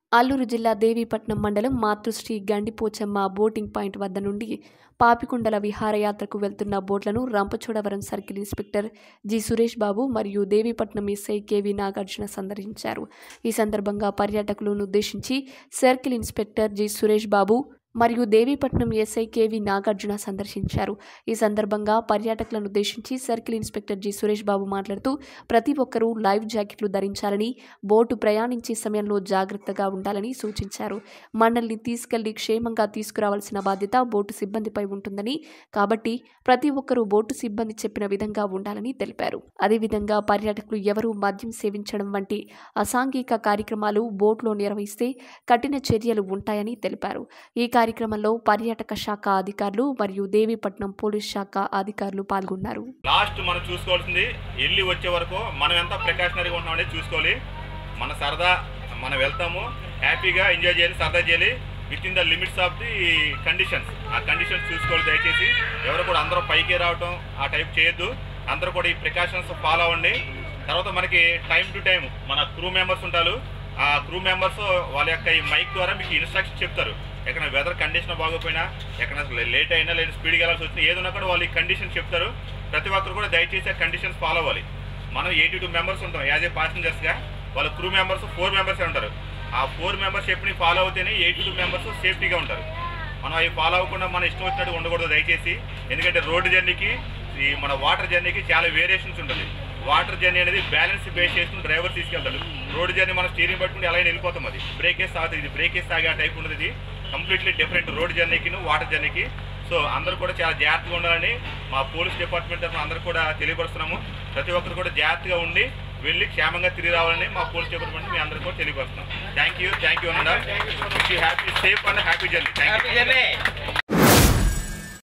అల్లూరు జిల్లా దేవీపట్నం మండలం మాతృశ్రీ Gandipochamma boating point వద్ద నుండి పాపికొండల విహారయాత్రకు వెళ్తున్న బోట్లను Rampachodavaram circle inspector G Suresh Babu మరియు దేవీపట్నం ఎస్ఐ కేవి నాగార్జున సందర్శించారు ఈ సందర్భంగా పర్యాటకులను ఉద్దేశించి circle inspector G Suresh Babu మరియు దేవీపట్నం ఎస్ఐ కేవి నాగార్జున సందర్శించారు ఈ సందర్భంగా పర్యాటకులను ఉద్దేశించి circle inspector G Suresh Babu మాట్లాడుతూ ప్రతి ఒక్కరూ లైవ్ జాకెట్లు ధరించాలని బోటు ప్రయాణించే సమయంలో జాగ్రత్తగా ఉండాలని సూచించారు మనల్ని తీసుకెళ్లి క్షేమంగా తీసుకురావాల్సిన బాధ్యత బోటు సిబ్బందిపై ఉంటుందని కాబట్టి ప్రతి ఒక్కరూ బోటు సిబ్బంది చెప్పిన విధంగా ఉండాలని తెలిపారు అదేవిధంగా పర్యాటకులు ఎవరూ మద్యం సేవించడం వంటి అసాంఘిక కార్యక్రమాలు బోట్లో నిర్వహిస్తే కఠిన చర్యలు ఉంటాయని తెలిపారు ఈ కార్యక్రమంలో పర్యాటక శాఖ అధికారులు మరియు దేవీపట్నం పోలీస్ శాఖ అధికారులు పాల్గొన్నారు లాస్ట్ మనం చూసుకోవాల్సింది వెళ్ళి వచ్చే వరకు మనం ఎంత ప్రికాషనరీగా ఉంటున్నాం అనేది చూసుకోవాలి మన సరదా మనం వెళ్తాము హ్యాపీగా ఎంజాయ్ చేయాలి సరదా చేయాలి within the limits of the conditions ఆ కండిషన్స్ చూసుకోవాలి దయచేసి ఎవరు కూడా అందరూ పైకి రావటం ఆ టైప్ చేయొద్దు అందరూ కూడా ఈ ప్రికాషన్స్ ఫాలో అవ్వండి తర్వాత మనకి టైం టు టైం మన క్రూ మెంబర్స్ ఉంటారు ఆ క్రూ మెంబర్స్ వాళ్ళ యొక్క ఈ మైక్ ద్వారా మీకు ఇన్స్ట్రక్షన్ చెప్తారు ఎక్కడ వెదర్ కండిషన్ బాగోపోయినా ఎక్కడ లేట్ అయినా లేదా స్పీడ్గా వెళ్ళాల్సి వచ్చినా ఏదైనా కూడా వాళ్ళు ఈ కండిషన్ చెప్తారు ప్రతి ఒక్కరు కూడా దయచేసి ఆ కండిషన్స్ ఫాలో అవ్వాలి మనం ఎయిటీ టూ మెంబర్స్ ఉంటాం యాజ్ ఏ పాసెంజర్స్గా వాళ్ళ క్రూ మెంబర్స్ ఫోర్ మెంబర్స్ ఉంటారు ఆ ఫోర్ మెంబర్స్ చెప్పిన ఫాలో అవుతేనే ఎయిటీ టూ మెంబర్స్ సేఫ్టీగా ఉంటారు మనం అవి ఫాలో అవ్వకుండా మన ఇష్టం వచ్చినట్టు ఉండకూడదు దయచేసి ఎందుకంటే రోడ్డు జర్నీకి ఈ మన వాటర్ జర్నీకి చాలా వేరియేషన్స్ ఉంటుంది వాటర్ జర్నీ అనేది బ్యాలెన్స్ బేస్ చేసుకుని డ్రైవర్ తీసుకెళ్తాడు రోడ్డు జర్నీ మనం స్టీరింగ్ పట్టుకుని ఎలా అయినా వెళ్ళిపోతాం అది బ్రేకేజ్ సాగుతుంది ఇది బ్రేకేజ్ సాగే ఆ టైప్ ఉండదు ఇది కంప్లీట్లీ డిఫరెంట్ రోడ్ జర్నీకి వాటర్ జర్నీకి సో అందరూ కూడా చాలా జాగ్రత్తగా ఉండాలని మా పోలీస్ డిపార్ట్మెంట్ తరఫున అందరూ కూడా తెలియపరుస్తున్నాము ప్రతి ఒక్కరు కూడా జాగ్రత్తగా ఉండి వెళ్ళి క్షేమంగా తిరిగి రావాలని మా పోలీస్ డిపార్ట్మెంట్ మీ అందరూ కూడా తెలియపరుస్తున్నాం థ్యాంక్ యూ థ్యాంక్ యూ అన్న happy safe and happy journey thank you